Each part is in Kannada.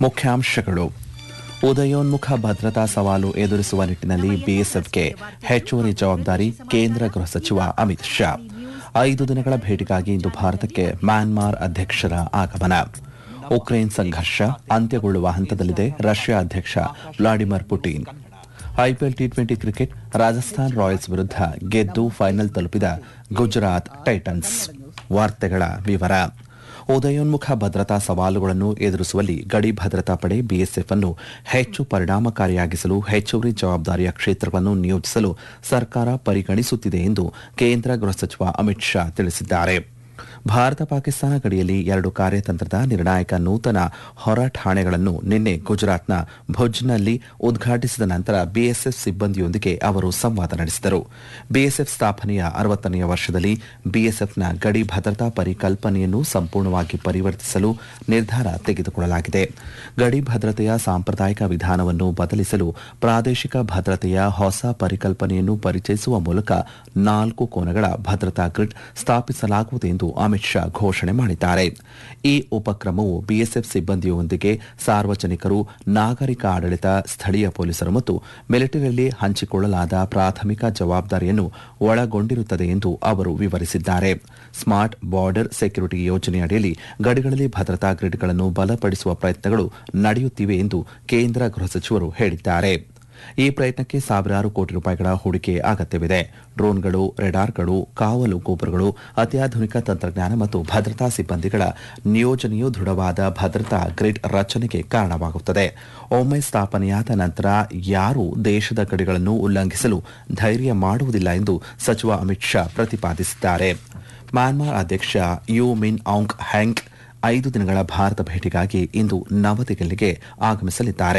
ಮುಖ್ಯಾಂಶಗಳು ಉದಯೋನ್ಮುಖ ಭದ್ರತಾ ಸವಾಲು ಎದುರಿಸುವ ನಿಟ್ಟಿನಲ್ಲಿ ಬಿಎಸ್ಎಫ್ಗೆ ಹೆಚ್ಚುವರಿ ಜವಾಬ್ದಾರಿ ಕೇಂದ್ರ ಗೃಹ ಸಚಿವ ಅಮಿತ್ ಶಾ ಐದು ದಿನಗಳ ಭೇಟಿಗಾಗಿ ಇಂದು ಭಾರತಕ್ಕೆ ಮ್ಯಾನ್ಮಾರ್ ಅಧ್ಯಕ್ಷರ ಆಗಮನ ಉಕ್ರೇನ್ ಸಂಘರ್ಷ ಅಂತ್ಯಗೊಳ್ಳುವ ಹಂತದಲ್ಲಿದೆ ರಷ್ಯಾ ಅಧ್ಯಕ್ಷ Vladimir Putin IPL T twenty cricket Rajasthan Royals ವಿರುದ್ಧ ಗೆದ್ದು ಫೈನಲ್ ತಲುಪಿದ ಗುಜರಾತ್ ಟೈಟನ್ಸ್ ವಾರ್ತೆಗಳ ವಿವರ ಉದಯೋನ್ಮುಖ ಭದ್ರತಾ ಸವಾಲುಗಳನ್ನು ಎದುರಿಸುವಲ್ಲಿ ಗಡಿ ಭದ್ರತಾ ಪಡೆ ಬಿಎಸ್ಎಫ್ ಅನ್ನು ಹೆಚ್ಚು ಪರಿಣಾಮಕಾರಿಯಾಗಿಸಲು ಹೆಚ್ಚುವರಿ ಜವಾಬ್ದಾರಿಯ ಕ್ಷೇತ್ರಗಳನ್ನು ನಿಯೋಜಿಸಲು ಸರ್ಕಾರ ಪರಿಗಣಿಸುತ್ತಿದೆ ಎಂದು ಕೇಂದ್ರ ಗೃಹ ಸಚಿವ ಅಮಿತ್ ಶಾ ತಿಳಿಸಿದ್ದಾರೆ ಭಾರತ ಪಾಕಿಸ್ತಾನ ಗಡಿಯಲ್ಲಿ ಎರಡು ಕಾರ್ಯತಂತ್ರದ ನಿರ್ಣಾಯಕ ನೂತನ ಹೊರ ಠಾಣೆಗಳನ್ನು ನಿನ್ನೆ ಗುಜರಾತ್ನ ಭುಜ್ನಲ್ಲಿ ಉದ್ಘಾಟಿಸಿದ ನಂತರ ಬಿಎಸ್ಎಫ್ ಸಿಬ್ಬಂದಿಯೊಂದಿಗೆ ಅವರು ಸಂವಾದ ನಡೆಸಿದರು ಬಿಎಸ್ಎಫ್ ಸ್ಥಾಪನೆಯ ಅರವತ್ತನೆಯ ವರ್ಷದಲ್ಲಿ ಬಿಎಸ್ಎಫ್ನ ಗಡಿ ಭದ್ರತಾ ಪರಿಕಲ್ಪನೆಯನ್ನು ಸಂಪೂರ್ಣವಾಗಿ ಪರಿವರ್ತಿಸಲು ನಿರ್ಧಾರ ತೆಗೆದುಕೊಳ್ಳಲಾಗಿದೆ ಗಡಿ ಭದ್ರತೆಯ ಸಾಂಪ್ರದಾಯಿಕ ವಿಧಾನವನ್ನು ಬದಲಿಸಲು ಪ್ರಾದೇಶಿಕ ಭದ್ರತೆಯ ಹೊಸ ಪರಿಕಲ್ಪನೆಯನ್ನು ಪರಿಚಯಿಸುವ ಮೂಲಕ ನಾಲ್ಕು ಕೋನಗಳ ಭದ್ರತಾ ಗ್ರಿಡ್ ಸ್ಥಾಪಿಸಲಾಗುವುದು ಎಂದು ಅಮಿತ್ ಶಾ ಘೋಷಣೆ ಮಾಡಿದ್ದಾರೆ ಈ ಉಪಕ್ರಮವು ಬಿಎಸ್ಎಫ್ ಸಿಬ್ಬಂದಿಯೊಂದಿಗೆ ಸಾರ್ವಜನಿಕರು ನಾಗರಿಕ ಆಡಳಿತ ಸ್ಥಳೀಯ ಪೊಲೀಸರು ಮತ್ತು ಮಿಲಿಟರಿಯಲ್ಲಿ ಹಂಚಿಕೊಳ್ಳಲಾದ ಪ್ರಾಥಮಿಕ ಜವಾಬ್ದಾರಿಯನ್ನು ಒಳಗೊಂಡಿರುತ್ತದೆ ಎಂದು ಅವರು ವಿವರಿಸಿದ್ದಾರೆ ಸ್ಮಾರ್ಟ್ ಬಾರ್ಡರ್ ಸೆಕ್ಯುರಿಟಿ ಯೋಜನೆಯಡಿಯಲ್ಲಿ ಗಡಿಗಳಲ್ಲಿ ಭದ್ರತಾ ಗ್ರಿಡ್ಗಳನ್ನು ಬಲಪಡಿಸುವ ಪ್ರಯತ್ನಗಳು ನಡೆಯುತ್ತಿವೆ ಎಂದು ಕೇಂದ್ರ ಗೃಹ ಸಚಿವರು ಹೇಳಿದ್ದಾರೆ ಈ ಪ್ರಯತ್ನಕ್ಕೆ ಸಾವಿರಾರು ಕೋಟಿ ರೂಪಾಯಿಗಳ ಹೂಡಿಕೆ ಅಗತ್ಯವಿದೆ ಡ್ರೋನ್ಗಳು ರೆಡಾರ್ಗಳು ಕಾವಲು ಗೋಪುರಗಳು ಅತ್ಯಾಧುನಿಕ ತಂತ್ರಜ್ಞಾನ ಮತ್ತು ಭದ್ರತಾ ಸಿಬ್ಬಂದಿಗಳ ನಿಯೋಜನೆಯು ದೃಢವಾದ ಭದ್ರತಾ ಗ್ರಿಡ್ ರಚನೆಗೆ ಕಾರಣವಾಗುತ್ತದೆ ಒಮ್ಮೆ ಸ್ಥಾಪನೆಯಾದ ನಂತರ ಯಾರೂ ದೇಶದ ಗಡಿಗಳನ್ನು ಉಲ್ಲಂಘಿಸಲು ಧೈರ್ಯ ಮಾಡುವುದಿಲ್ಲ ಎಂದು ಸಚಿವ ಅಮಿತ್ ಶಾ ಪ್ರತಿಪಾದಿಸಿದ್ದಾರೆ ಮ್ಯಾನ್ಮಾರ್ ಅಧ್ಯಕ್ಷ ಯು ಮಿನ್ ಔಂಗ್ ಹ್ಯಾಂಗ್ ಐದು ದಿನಗಳ ಭಾರತ ಭೇಟಿಗಾಗಿ ಇಂದು ನವದೆಹಲಿಗೆ ಆಗಮಿಸಲಿದ್ದಾರೆ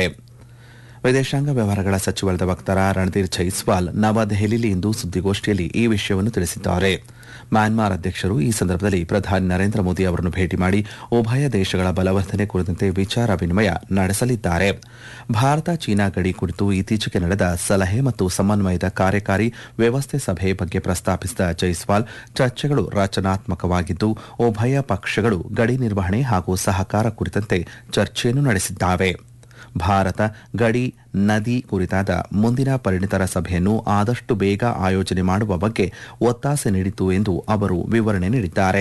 ವಿದೇಶಾಂಗ ವ್ಯವಹಾರಗಳ ಸಚಿವಾಲಯದ ವಕ್ತಾರ ರಣಧೀರ್ ಜೈಸ್ವಾಲ್ ನವದೆಹಲಿಯಲ್ಲಿ ಇಂದು ಸುದ್ದಿಗೋಷ್ಠಿಯಲ್ಲಿ ಈ ವಿಷಯವನ್ನು ತಿಳಿಸಿದ್ದಾರೆ ಮ್ಯಾನ್ಮಾರ್ ಅಧ್ಯಕ್ಷರು ಈ ಸಂದರ್ಭದಲ್ಲಿ ಪ್ರಧಾನಿ ನರೇಂದ್ರ ಮೋದಿ ಅವರನ್ನು ಭೇಟಿ ಮಾಡಿ ಉಭಯ ದೇಶಗಳ ಬಲವರ್ಧನೆ ಕುರಿತಂತೆ ವಿಚಾರ ವಿನಿಮಯ ನಡೆಸಲಿದ್ದಾರೆ ಭಾರತ ಚೀನಾ ಗಡಿ ಕುರಿತು ಇತ್ತೀಚೆಗೆ ನಡೆದ ಸಲಹೆ ಮತ್ತು ಸಮನ್ವಯದ ಕಾರ್ಯಕಾರಿ ವ್ಯವಸ್ಥೆ ಸಭೆ ಬಗ್ಗೆ ಪ್ರಸ್ತಾಪಿಸಿದ ಜೈಸ್ವಾಲ್ ಚರ್ಚೆಗಳು ರಚನಾತ್ಮಕವಾಗಿದ್ದು ಉಭಯ ಪಕ್ಷಗಳು ಗಡಿ ನಿರ್ವಹಣೆ ಹಾಗೂ ಸಹಕಾರ ಕುರಿತಂತೆ ಚರ್ಚೆಯನ್ನು ನಡೆಸಿದ್ದಾವೆ ಭಾರತ ಗಡಿ ನದಿ ಕುರಿತಾದ ಮುಂದಿನ ಪರಿಣಿತರ ಸಭೆಯನ್ನು ಆದಷ್ಟು ಬೇಗ ಆಯೋಜನೆ ಮಾಡುವ ಬಗ್ಗೆ ಒತ್ತಾಸೆ ನೀಡಿತು ಎಂದು ಅವರು ವಿವರಣೆ ನೀಡಿದ್ದಾರೆ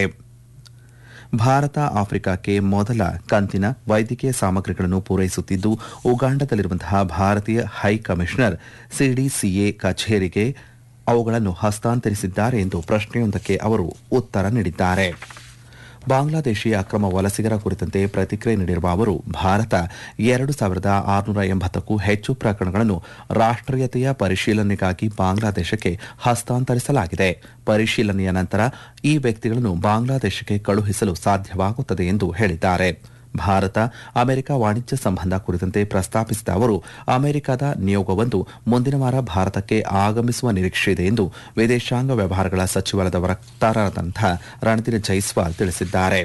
ಭಾರತ ಆಫ್ರಿಕಾಕ್ಕೆ ಮೊದಲ ಕಂತಿನ ವೈದ್ಯಕೀಯ ಸಾಮಗ್ರಿಗಳನ್ನು ಪೂರೈಸುತ್ತಿದ್ದು ಉಗಾಂಡದಲ್ಲಿರುವಂತಹ ಭಾರತೀಯ ಹೈ ಕಮಿಷನರ್ ಸಿಡಿಸಿಎ ಕಚೇರಿಗೆ ಅವುಗಳನ್ನು ಹಸ್ತಾಂತರಿಸಿದ್ದಾರೆ ಎಂದು ಪ್ರಶ್ನೆಯೊಂದಕ್ಕೆ ಅವರು ಉತ್ತರ ನೀಡಿದ್ದಾರೆ ಬಾಂಗ್ಲಾದೇಶಿ ಅಕ್ರಮ ವಲಸಿಗರ ಕುರಿತಂತೆ ಪ್ರತಿಕ್ರಿಯೆ ನೀಡಿರುವ ಅವರು ಭಾರತ ಎರಡು ಸಾವಿರದ ಆರುನೂರ ಎಂಬತ್ತಕ್ಕೂ ಹೆಚ್ಚು ಪ್ರಕರಣಗಳನ್ನು ರಾಷ್ಟ್ರೀಯತೆಯ ಪರಿಶೀಲನೆಗಾಗಿ ಬಾಂಗ್ಲಾದೇಶಕ್ಕೆ ಹಸ್ತಾಂತರಿಸಲಾಗಿದೆ ಪರಿಶೀಲನೆಯ ನಂತರ ಈ ವ್ಯಕ್ತಿಗಳನ್ನು ಬಾಂಗ್ಲಾದೇಶಕ್ಕೆ ಕಳುಹಿಸಲು ಸಾಧ್ಯವಾಗುತ್ತದೆ ಎಂದು ಹೇಳಿದ್ದಾರೆ ಭಾರತ ಅಮೆರಿಕ ವಾಣಿಜ್ಯ ಸಂಬಂಧ ಕುರಿತಂತೆ ಪ್ರಸ್ತಾಪಿಸಿದ ಅವರು ಅಮೆರಿಕದ ನಿಯೋಗವೊಂದು ಮುಂದಿನ ವಾರ ಭಾರತಕ್ಕೆ ಆಗಮಿಸುವ ನಿರೀಕ್ಷೆ ಇದೆ ಎಂದು ವಿದೇಶಾಂಗ ವ್ಯವಹಾರಗಳ ಸಚಿವಾಲಯದ ವಕ್ತಾರರಾದಂತಹ ರಣಧೀರ್ ಜೈಸ್ವಾಲ್ ತಿಳಿಸಿದ್ದಾರೆ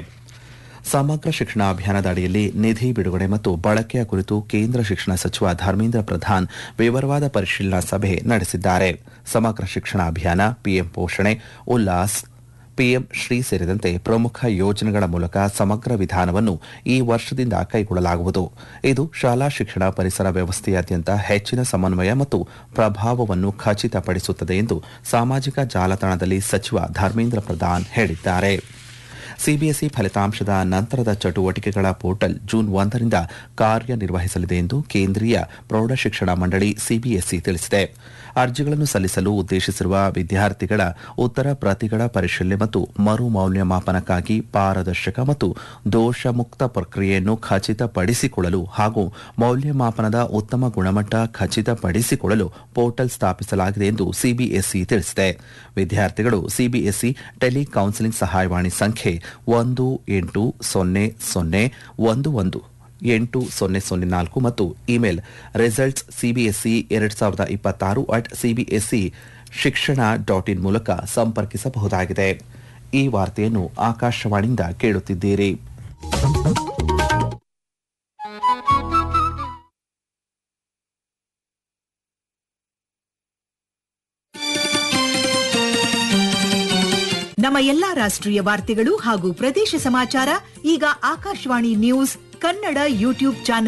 ಸಮಗ್ರ ಶಿಕ್ಷಣ ಅಭಿಯಾನದ ಅಡಿಯಲ್ಲಿ ನಿಧಿ ಬಿಡುಗಡೆ ಮತ್ತು ಬಳಕೆಯ ಕುರಿತು ಕೇಂದ್ರ ಶಿಕ್ಷಣ ಸಚಿವ ಧರ್ಮೇಂದ್ರ ಪ್ರಧಾನ್ ವಿವರವಾದ ಪರಿಶೀಲನಾ ಸಭೆ ನಡೆಸಿದ್ದಾರೆ ಸಮಗ್ರ ಶಿಕ್ಷಣ ಅಭಿಯಾನ ಪಿಎಂ ಪೋಷಣೆ ಉಲ್ಲಾಸ್ ಪಿಎಂ ಶ್ರೀ ಸೇರಿದಂತೆ ಪ್ರಮುಖ ಯೋಜನೆಗಳ ಮೂಲಕ ಸಮಗ್ರ ವಿಧಾನವನ್ನು ಈ ವರ್ಷದಿಂದ ಕೈಗೊಳ್ಳಲಾಗುವುದು ಇದು ಶಾಲಾ ಶಿಕ್ಷಣ ಪರಿಸರ ವ್ಯವಸ್ಥೆಯಾದ್ಯಂತ ಹೆಚ್ಚಿನ ಸಮನ್ವಯ ಮತ್ತು ಪ್ರಭಾವವನ್ನು ಖಚಿತಪಡಿಸುತ್ತದೆ ಎಂದು ಸಾಮಾಜಿಕ ಜಾಲತಾಣದಲ್ಲಿ ಸಚಿವ ಧರ್ಮೇಂದ್ರ ಪ್ರಧಾನ್ ಹೇಳಿದ್ದಾರೆ ಸಿಬಿಎಸ್ಇ ಫಲಿತಾಂಶದ ನಂತರದ ಚಟುವಟಿಕೆಗಳ ಪೋರ್ಟಲ್ ಜೂನ್ ಒಂದರಿಂದ ಕಾರ್ಯನಿರ್ವಹಿಸಲಿದೆ ಎಂದು ಕೇಂದ್ರೀಯ ಪ್ರೌಢಶಿಕ್ಷಣ ಮಂಡಳಿ ಸಿಬಿಎಸ್ಇ ತಿಳಿಸಿದೆ ಅರ್ಜಿಗಳನ್ನು ಸಲ್ಲಿಸಲು ಉದ್ದೇಶಿಸಿರುವ ವಿದ್ಯಾರ್ಥಿಗಳ ಉತ್ತರ ಪ್ರತಿಗಳ ಪರಿಶೀಲನೆ ಮತ್ತು ಮರು ಮೌಲ್ಯಮಾಪನಕ್ಕಾಗಿ ಪಾರದರ್ಶಕ ಮತ್ತು ದೋಷಮುಕ್ತ ಪ್ರಕ್ರಿಯೆಯನ್ನು ಖಚಿತಪಡಿಸಿಕೊಳ್ಳಲು ಹಾಗೂ ಮೌಲ್ಯಮಾಪನದ ಉತ್ತಮ ಗುಣಮಟ್ಟ ಖಚಿತಪಡಿಸಿಕೊಳ್ಳಲು ಪೋರ್ಟಲ್ ಸ್ಥಾಪಿಸಲಾಗಿದೆ ಎಂದು ಸಿಬಿಎಸ್ಇ ತಿಳಿಸಿದೆ ವಿದ್ಯಾರ್ಥಿಗಳು ಸಿಬಿಎಸ್ಇ ಟೆಲಿ ಕೌನ್ಸಿಲಿಂಗ್ ಸಹಾಯವಾಣಿ ಸಂಖ್ಯೆ ಒಂದು ಎಂಟು ಸೊನ್ನೆ ಸೊನ್ನೆ ಒಂದು ಒಂದು ಎಂಟು ಸೊನ್ನೆ ಸೊನ್ನೆ ನಾಲ್ಕು ಮತ್ತು ಇಮೇಲ್ ರಿಸಲ್ಟ್ಸ್ ಸಿಬಿಎಸ್ಇ ಎರಡ್ ಸಾವಿರದ ಇಪ್ಪತ್ತಾರು ಅಟ್ ಸಿಬಿಎಸ್ಇ ಶಿಕ್ಷಣ ಡಾಟ್ ಇನ್ ಮೂಲಕ ಸಂಪರ್ಕಿಸಬಹುದಾಗಿದೆ ಈ ವಾರ್ತೆಯನ್ನು ಆಕಾಶವಾಣಿಯಿಂದ ಕೇಳುತ್ತಿದ್ದೀರಿ ನಮ್ಮ ಎಲ್ಲಾ ರಾಷ್ಟ್ರೀಯ ವಾರ್ತೆಗಳು ಹಾಗೂ ಪ್ರದೇಶ ಸಮಾಚಾರ ಈಗ Akashvani news Kannada YouTube channel